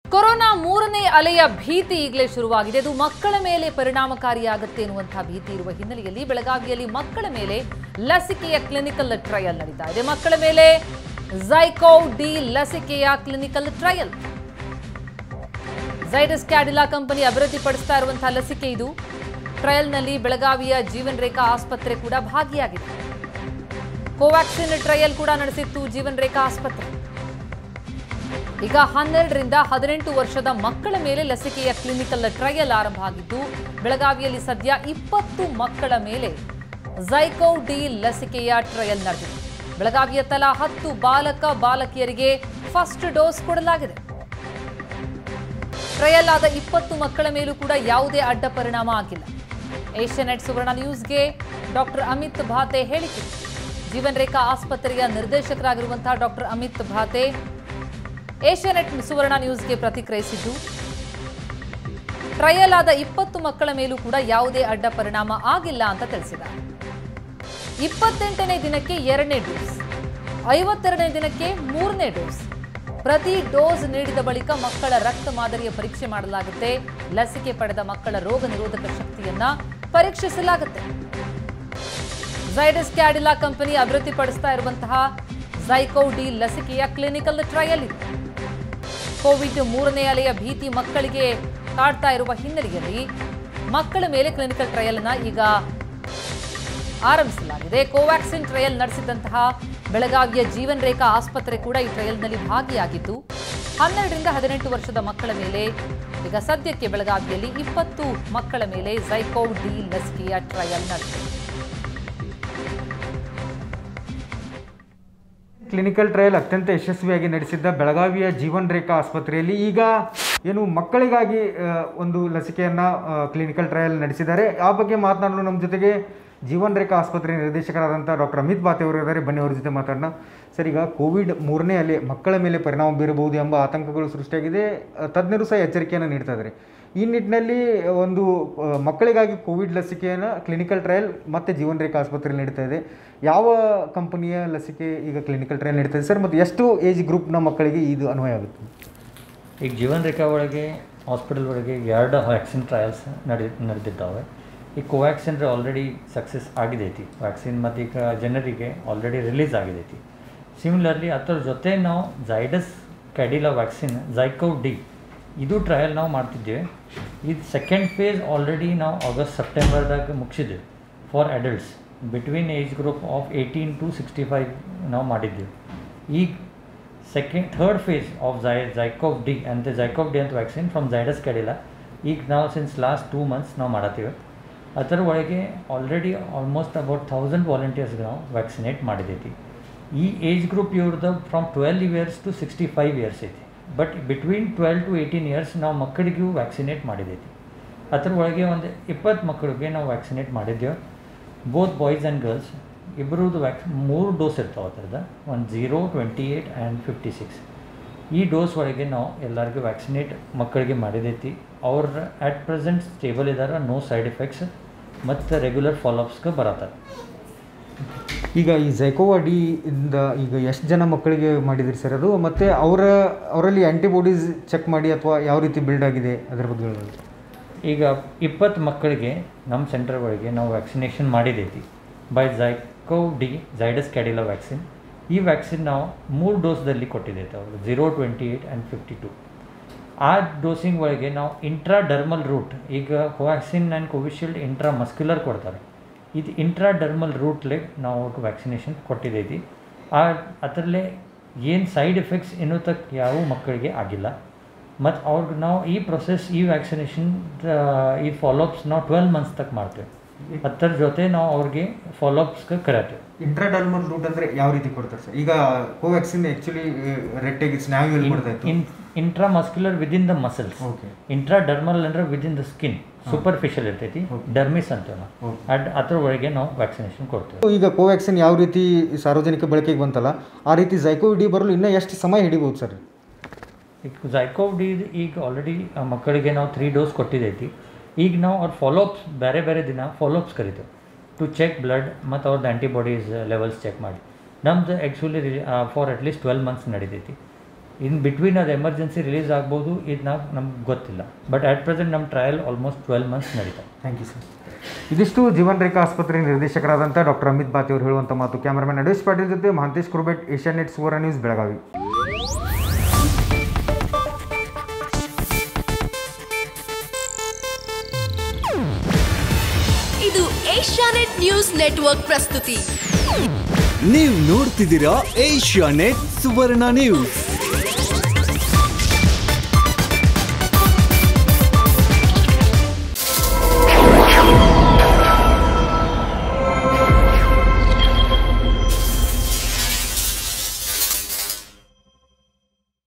Corona ಮೂರನೇ ಅಲೆಯ ಭೀತಿ ಈಗಲೇ ಶುರುವಾಗಿದೆ ಅದು ಮಕ್ಕಳ ಮೇಲೆ ಪರಿಣಾಮಕಾರಿಯಾಗುತ್ತೆ ಎನ್ನುವಂತಹ ಭೀತಿ ಇರುವ ಹಿನ್ನೆಲೆಯಲ್ಲಿ ಬೆಳಗಾವಿಯಲ್ಲಿ ಮಕ್ಕಳ ಮೇಲೆ ಲಸಿಕೆಯ ಕ್ಲಿನಿಕಲ್ ಟ್ರಯಲ್ ನಡೀತಾ ಇದೆ ಮಕ್ಕಳ ಮೇಲೆ ಝೈಕೋ ಡಿ ಲಸಿಕೆಯ clinical trial Zydus Cadila company ಅಭಿವೃದ್ಧಿಪಡಿಸ್ತಾ ಇರುವಂತಹ ಲಸಿಕೆ ಇದು ಟ್ರಯಲ್ನಲ್ಲಿ ಬೆಳಗಾವಿಯ ಜೀವನ್ ರೇಖಾ ಆಸ್ಪತ್ರೆ ಕೂಡ ಭಾಗಿಯಾಗಿದೆ ಕೋವ್ಯಾಕ್ಸಿನ್ ಟ್ರಯಲ್ ಕೂಡ ನಡೆಸಿತ್ತು ಜೀವನ್ ರೇಖಾ ಆಸ್ಪತ್ರೆ ಈಗ ಹನ್ನೆರಡರಿಂದ ಹದಿನೆಂಟು ವರ್ಷದ ಮಕ್ಕಳ ಮೇಲೆ ಲಸಿಕೆಯ ಕ್ಲಿನಿಕಲ್ ಟ್ರಯಲ್ ಆರಂಭ ಆಗಿದ್ದು ಬೆಳಗಾವಿಯಲ್ಲಿ ಸದ್ಯ ಇಪ್ಪತ್ತು ಮಕ್ಕಳ ಮೇಲೆ ಝೈಕೋ ಡಿ ಲಸಿಕೆಯ ಟ್ರಯಲ್ ನಡೆದಿದೆ ಬೆಳಗಾವಿಯ ತಲಾ ಹತ್ತು ಬಾಲಕ ಬಾಲಕಿಯರಿಗೆ ಫಸ್ಟ್ ಡೋಸ್ ಕೊಡಲಾಗಿದೆ ಟ್ರಯಲ್ ಆದ ಇಪ್ಪತ್ತು ಮಕ್ಕಳ ಮೇಲೂ ಕೂಡ ಯಾವುದೇ ಅಡ್ಡ ಪರಿಣಾಮ ಆಗಿಲ್ಲ ಏಷ್ಯಾನೆಟ್ ಸುವರ್ಣ ನ್ಯೂಸ್ಗೆ ಡಾಕ್ಟರ್ ಅಮಿತ್ ಭಾತೆ ಹೇಳಿಕೆ ಜೀವನ್ ರೇಖಾ ಆಸ್ಪತ್ರೆಯ ನಿರ್ದೇಶಕರಾಗಿರುವಂತಹ ಡಾಕ್ಟರ್ ಅಮಿತ್ ಭಾತೆ ಏಷ್ಯಾನೆಟ್ ಸುವರ್ಣ ನ್ಯೂಸ್ಗೆ ಪ್ರತಿಕ್ರಿಯಿಸಿದ್ದು ಟ್ರಯಲ್ ಆದ ಇಪ್ಪತ್ತು ಮಕ್ಕಳ ಮೇಲೂ ಕೂಡ ಯಾವುದೇ ಅಡ್ಡ ಪರಿಣಾಮ ಆಗಿಲ್ಲ ಅಂತ ತಿಳಿಸಿದ್ದಾರೆ ಇಪ್ಪತ್ತೆಂಟನೇ ದಿನಕ್ಕೆ ಎರಡನೇ ಡೋಸ್ ಐವತ್ತೆರಡನೇ ದಿನಕ್ಕೆ ಮೂರನೇ ಡೋಸ್ ಪ್ರತಿ ಡೋಸ್ ನೀಡಿದ ಬಳಿಕ ಮಕ್ಕಳ ರಕ್ತ ಮಾದರಿಯ ಪರೀಕ್ಷೆ ಮಾಡಲಾಗುತ್ತೆ ಲಸಿಕೆ ಪಡೆದ ಮಕ್ಕಳ ರೋಗ ನಿರೋಧಕ ಶಕ್ತಿಯನ್ನ ಪರೀಕ್ಷಿಸಲಾಗುತ್ತೆ ಝೈಡಸ್ ಕ್ಯಾಡಿಲಾ ಕಂಪನಿ ಅಭಿವೃದ್ಧಿಪಡಿಸ್ತಾ ಇರುವಂತಹ ಝೈಕೋ ಡಿ ಲಸಿಕೆಯ ಕ್ಲಿನಿಕಲ್ ಟ್ರಯಲ್ ಇದೆ ಕೋವಿಡ್ ಮೂರನೇ ಅಲೆಯ ಭೀತಿ ಮಕ್ಕಳಿಗೆ ಕಾಡ್ತಾ ಇರುವ ಹಿನ್ನೆಲೆಯಲ್ಲಿ ಮಕ್ಕಳ ಮೇಲೆ ಕ್ಲಿನಿಕಲ್ ಟ್ರಯಲ್ ಅನ್ನ ಈಗ ಆರಂಭಿಸಲಾಗಿದೆ ಕೋವ್ಯಾಕ್ಸಿನ್ ಟ್ರಯಲ್ ನಡೆಸಿದಂತಹ ಬೆಳಗಾವಿಯ ಜೀವನ್ ರೇಖಾ ಆಸ್ಪತ್ರೆ ಕೂಡ ಈ ಟ್ರಯಲ್ನಲ್ಲಿ ಭಾಗಿಯಾಗಿದ್ದು ಹನ್ನೆರಡರಿಂದ ಹದಿನೆಂಟು ವರ್ಷದ ಮಕ್ಕಳ ಮೇಲೆ ಈಗ ಸದ್ಯಕ್ಕೆ ಬೆಳಗಾವಿಯಲ್ಲಿ ಇಪ್ಪತ್ತು ಮಕ್ಕಳ ಮೇಲೆ ಝೈಕೋ ಡಿ ಲಸಿಕೆಯ ಟ್ರಯಲ್ ನಡೆದಿದೆ ಕ್ಲಿನಿಕಲ್ ಟ್ರಯಲ್ ಅತ್ಯಂತ ಯಶಸ್ವಿಯಾಗಿ ನಡೆಸಿದ್ದ ಬೆಳಗಾವಿಯ ಜೀವನ್ ರೇಖಾ ಆಸ್ಪತ್ರೆಯಲ್ಲಿ ಈಗ ಏನು ಮಕ್ಕಳಿಗಾಗಿ ಆ, ಒಂದು ಲಸಿಕೆಯನ್ನು ಕ್ಲಿನಿಕಲ್ ಟ್ರಯಲ್ ನಡೆಸಿದ್ದಾರೆ ಆ ಬಗ್ಗೆ ಮಾತನಾಡಲು ನಮ್ಮ ಜೊತೆಗೆ ಜೀವನ್ ರೇಖಾ ಆಸ್ಪತ್ರೆ ನಿರ್ದೇಶಕರಾದಂಥ ಡಾಕ್ಟರ್ ಅಮಿತ್ ಬಾತೆ ಅವರು ಇದ್ದಾರೆ ಬನ್ನಿ ಅವ್ರ ಜೊತೆ ಮಾತಾಡೋಣ ಸರ್ ಈಗ ಕೋವಿಡ್ ಮೂರನೇ ಅಲೆ ಮಕ್ಕಳ ಮೇಲೆ ಪರಿಣಾಮ ಬೀರಬಹುದು ಎಂಬ ಆತಂಕಗಳು ಸೃಷ್ಟಿಯಾಗಿದೆ ಆ, ತಜ್ಞರು ಸಹ ಎಚ್ಚರಿಕೆಯನ್ನು ನೀಡ್ತಾ ಇದ್ದಾರೆ ಈ ನಿಟ್ಟಿನಲ್ಲಿ ಒಂದು ಆ, ಮಕ್ಕಳಿಗಾಗಿ ಕೋವಿಡ್ ಲಸಿಕೆಯನ್ನು ಕ್ಲಿನಿಕಲ್ ಟ್ರಯಲ್ ಮತ್ತು ಜೀವನ್ ರೇಖಾ ಆಸ್ಪತ್ರೆಯಲ್ಲಿ ನಡೀತಾ ಇದೆ ಯಾವ ಕಂಪನಿಯ ಲಸಿಕೆ ಈಗ ಕ್ಲಿನಿಕಲ್ ಟ್ರಯಲ್ ನಡೀತಾ ಇದೆ ಸರ್ ಮತ್ತು ಎಷ್ಟು ಏಜ್ ಗ್ರೂಪ್ನ ಮಕ್ಕಳಿಗೆ ಇದು ಅನ್ವಯ ಆಗುತ್ತೆ ಈಗ ಜೀವನ್ ರೇಖಾ ಒಳಗೆ ಹಾಸ್ಪಿಟಲ್ ಒಳಗೆ ಎರಡು ವ್ಯಾಕ್ಸಿನ್ ಟ್ರಯಲ್ಸ್ ನಡೆ ನಡೆದಿದ್ದಾವೆ ಈ ಕೋವ್ಯಾಕ್ಸಿನ್ ಆಲ್ರೆಡಿ ಸಕ್ಸಸ್ ಆಗಿದೈತಿ ವ್ಯಾಕ್ಸಿನ್ ಮತ್ತು ಈಗ ಜನರಿಗೆ ಆಲ್ರೆಡಿ ರಿಲೀಸ್ ಆಗಿದೈತಿ ಸಿಮಿಲರ್ಲಿ ಅದರ ಜೊತೆ ನಾವು Zydus Cadila vaccine ZyCoV D ಇದು ಟ್ರಯಲ್ ನಾವು ಮಾಡ್ತಿದ್ದೇವೆ ಇದು ಸೆಕೆಂಡ್ ಫೇಸ್ ಆಲ್ರೆಡಿ ನಾವು ಆಗಸ್ಟ್ ಸೆಪ್ಟೆಂಬರ್ದಾಗ ಮುಗಿಸಿದ್ದೇವೆ for adults between age group of eighteen to sixty five ನಾವು ಮಾಡಿದ್ದೇವೆ ಈಗ ಸೆಕೆಂಡ್ ಥರ್ಡ್ ಫೇಸ್ ಆಫ್ ಝೈ ಝೈಕೋವ್ ಡಿ ಅಂತ ಝೈಕೋವ್ ಡಿ ಅಂತ ವ್ಯಾಕ್ಸಿನ್ ಫ್ರಮ್ ಝೈಡಸ್ ಕೆಡಿಲ್ಲ ಈಗ ನಾವು ಸಿನ್ಸ್ ಲಾಸ್ಟ್ ಟೂ ಮಂತ್ಸ್ ನಾವು ಮಾಡತ್ತೀವಿ ಅದರ ಒಳಗೆ ಆಲ್ರೆಡಿ ಆಲ್ಮೋಸ್ಟ್ ಅಬೌಟ್ ಥೌಸಂಡ್ ವಾಲಂಟಿಯರ್ಸ್ಗೆ ನಾವು ವ್ಯಾಕ್ಸಿನೇಟ್ ಮಾಡಿದೈತಿ ಈ ಏಜ್ ಗ್ರೂಪ್ ಇವ್ರದ್ದು from twelve years to sixty five years ಐತಿ but between twelve to eighteen years ನಾವು ಮಕ್ಕಳಿಗೂ ವ್ಯಾಕ್ಸಿನೇಟ್ ಮಾಡಿದೈತಿ ಅದ್ರ ಒಳಗೆ ಒಂದು ಇಪ್ಪತ್ತು ಮಕ್ಕಳಿಗೆ ನಾವು ವ್ಯಾಕ್ಸಿನೇಟ್ ಮಾಡಿದ್ದೇವೆ ಬೋತ್ ಬಾಯ್ಸ್ ಆ್ಯಂಡ್ ಗರ್ಲ್ಸ್ ಇಬ್ಬರದ್ದು ವ್ಯಾಕ್ಸ್ ಮೂರು ಡೋಸ್ ಇರ್ತಾವೆ ಅದ್ರದ್ದು ಒಂದು zero twenty eight and fifty six ಈ ಡೋಸ್ ಒಳಗೆ ನಾವು ಎಲ್ಲರಿಗೂ ವ್ಯಾಕ್ಸಿನೇಟ್ ಮಕ್ಕಳಿಗೆ ಮಾಡಿದೈತಿ ಅವ್ರ ಆ್ಯಟ್ ಪ್ರೆಸೆಂಟ್ ಸ್ಟೇಬಲ್ ಇದ್ದಾರೆ ನೋ ಸೈಡ್ ಎಫೆಕ್ಟ್ಸ್ ಮತ್ತು ರೆಗ್ಯುಲರ್ ಫಾಲೋಅಪ್ಸ್ಗೆ ಬರತ್ತಾರೆ ಈಗ ಈ ಝೈಕೋವಾ ಡಿ ಇಂದ ಈಗ ಎಷ್ಟು ಜನ ಮಕ್ಕಳಿಗೆ ಮಾಡಿದಿರಿ ಸರ್ ಅದು ಮತ್ತು ಅವರ ಅವರಲ್ಲಿ ಆ್ಯಂಟಿಬಾಡೀಸ್ ಚೆಕ್ ಮಾಡಿ ಅಥವಾ ಯಾವ ರೀತಿ ಬಿಲ್ಡ್ ಆಗಿದೆ ಅದರ ಬಗ್ಗೆ ಹೇಳೋದು ಈಗ ಇಪ್ಪತ್ತು ಮಕ್ಕಳಿಗೆ ನಮ್ಮ ಸೆಂಟರ್ ಒಳಗೆ ನಾವು ವ್ಯಾಕ್ಸಿನೇಷನ್ ಮಾಡಿದೈತಿ by ZyCoV D Zydus Cadila vaccine ಈ ವ್ಯಾಕ್ಸಿನ್ ನಾವು ಮೂರು ಡೋಸ್ದಲ್ಲಿ ಕೊಟ್ಟಿದ್ದೈತೆ ಅವರು zero twenty eight and fifty two ಆ ಡೋಸಿಂಗ್ ಒಳಗೆ ನಾವು ಇಂಟ್ರಾ ಡರ್ಮಲ್ ರೂಟ್ ಈಗ Covaxin and Covishield intramuscular ಕೊಡ್ತಾರೆ ಇದು ಇಂಟ್ರಾ ಡರ್ಮಲ್ ರೂಟ್ಲೆ ನಾವು ಅವ್ರಿಗೆ ವ್ಯಾಕ್ಸಿನೇಷನ್ ಕೊಟ್ಟಿದ್ದೈತಿ ಆ ಅದರಲ್ಲೇ ಏನು ಸೈಡ್ ಎಫೆಕ್ಟ್ಸ್ ಇನ್ನೂ ತಕ್ಕ ಯಾವ ಮಕ್ಕಳಿಗೆ ಆಗಿಲ್ಲ ಮತ್ತು ಅವ್ರಿಗೆ ನಾವು ಈ ಪ್ರೊಸೆಸ್ ಈ ವ್ಯಾಕ್ಸಿನೇಷನ್ ಈ ಫಾಲೋಅಪ್ಸ್ ನಾವು ಟ್ವೆಲ್ ಮಂತ್ಸ್ ತಕ್ಕ ಮಾಡ್ತೇವೆ ಅದರ ಜೊತೆ ನಾವು ಅವ್ರಿಗೆ ಫಾಲೋಅಪ್ಸ್ಗೆ ಕರೆತೇವೆ ಇಂಟ್ರಾಡರ್ಮಲ್ ರೂಟ್ ಅಂದರೆ ಯಾವ ರೀತಿ ಕೊಡ್ತಾರೆ ಸರ್ ಈಗ ಕೋವ್ಯಾಕ್ಸಿನ್ ಆ್ಯಕ್ಚುಲಿ ರೆಟ್ಟೆಗೆ ಸ್ನಾಯುವಲ್ಲಿ ಕೊಡ್ತಾ ಇತ್ತು in intramuscular within the muscles okay intradermal ಅಂದ್ರೆ ವಿದಿನ್ ದ ಸ್ಕಿನ್ ಸೂಪರ್ಫಿಷಿಯಲ್ ಇರ್ತೈತಿ ಡರ್ಮಿಸ್ ಅಂತ ನಾವು Okay. ಅಡ್ ಅದ್ರ ಒಳಗೆ ನಾವು ವ್ಯಾಕ್ಸಿನೇಷನ್ ಕೊಡ್ತೇವೆ ಈಗ ಕೋವ್ಯಾಕ್ಸಿನ್ ಯಾವ ರೀತಿ ಸಾರ್ವಜನಿಕ ಬಳಕೆಗೆ ಬಂತಲ್ಲ ಆ ರೀತಿ ಝೈಕೋ ಡಿ ಬರಲು ಇನ್ನೂ ಎಷ್ಟು ಸಮಯ ಹಿಡಿಬೋದು ಸರ್ ಈಗ ಝೈಕೋವ್ ಡಿ ಈಗ ಆಲ್ರೆಡಿ ಮಕ್ಕಳಿಗೆ ನಾವು ತ್ರೀ ಡೋಸ್ ಕೊಟ್ಟಿದ್ದೈತಿ ಈಗ ನಾವು ಅವ್ರ ಫಾಲೋಅಪ್ಸ್ ಬೇರೆ ಬೇರೆ ದಿನ ಫಾಲೋಅಪ್ಸ್ ಕರಿತೇವೆ ಟು ಚೆಕ್ ಬ್ಲಡ್ ಮತ್ತು ಅವ್ರದ್ದು ಆ್ಯಂಟಿಬಾಡೀಸ್ ಲೆವೆಲ್ಸ್ ಚೆಕ್ ಮಾಡಿ ನಮ್ದು actually for at least twelve months ನಡೀತೈತಿ ಇನ್ ಬಿಟ್ವೀನ್ ಅದು ಎಮರ್ಜೆನ್ಸಿ ರಿಲೀಸ್ ಆಗ್ಬೋದು ಇದು ನಾವು ನಮ್ಗೆ ಗೊತ್ತಿಲ್ಲ ಬಟ್ ಅಟ್ ಪ್ರೆಸೆಂಟ್ ನಮ್ಮ ಟ್ರಯಲ್ ಆಲ್ಮೋಸ್ಟ್ ಟ್ವೆಲ್ ಮಂತ್ಸ್ ನಡೀತಾ ಥ್ಯಾಂಕ್ ಯು ಸರ್ ಇದಿಷ್ಟು ಜೀವನ್ ರೇಖಾ ಆಸ್ಪತ್ರೆ ನಿರ್ದೇಶಕರಾದಂಥ ಡಾಕ್ಟರ್ ಅಮಿತ್ ಬಾತಿ ಅವರು ಹೇಳುವಂಥ ಮಾತು ಕ್ಯಾಮರಾಮನ್ ನಡೇಶ್ ಪಾಟೀಲ್ ಜೊತೆ ಮಹಾಂತೇಶ್ ಕುರ್ಬೆಟ್ ಏಷ್ಯಾ ನೆಟ್ ಸುವರ್ಣ ನ್ಯೂಸ್ ಬೆಳಗಾವಿ ಇದು ಏಷ್ಯಾನೆಟ್ ನ್ಯೂಸ್ ನೆಟ್ವರ್ಕ್ ಪ್ರಸ್ತುತಿ ನೀವು ನೋಡ್ತಿದ್ದೀರಾ ಏಷ್ಯಾ ನೆಟ್ ಸುವರ್ಣ ನ್ಯೂಸ್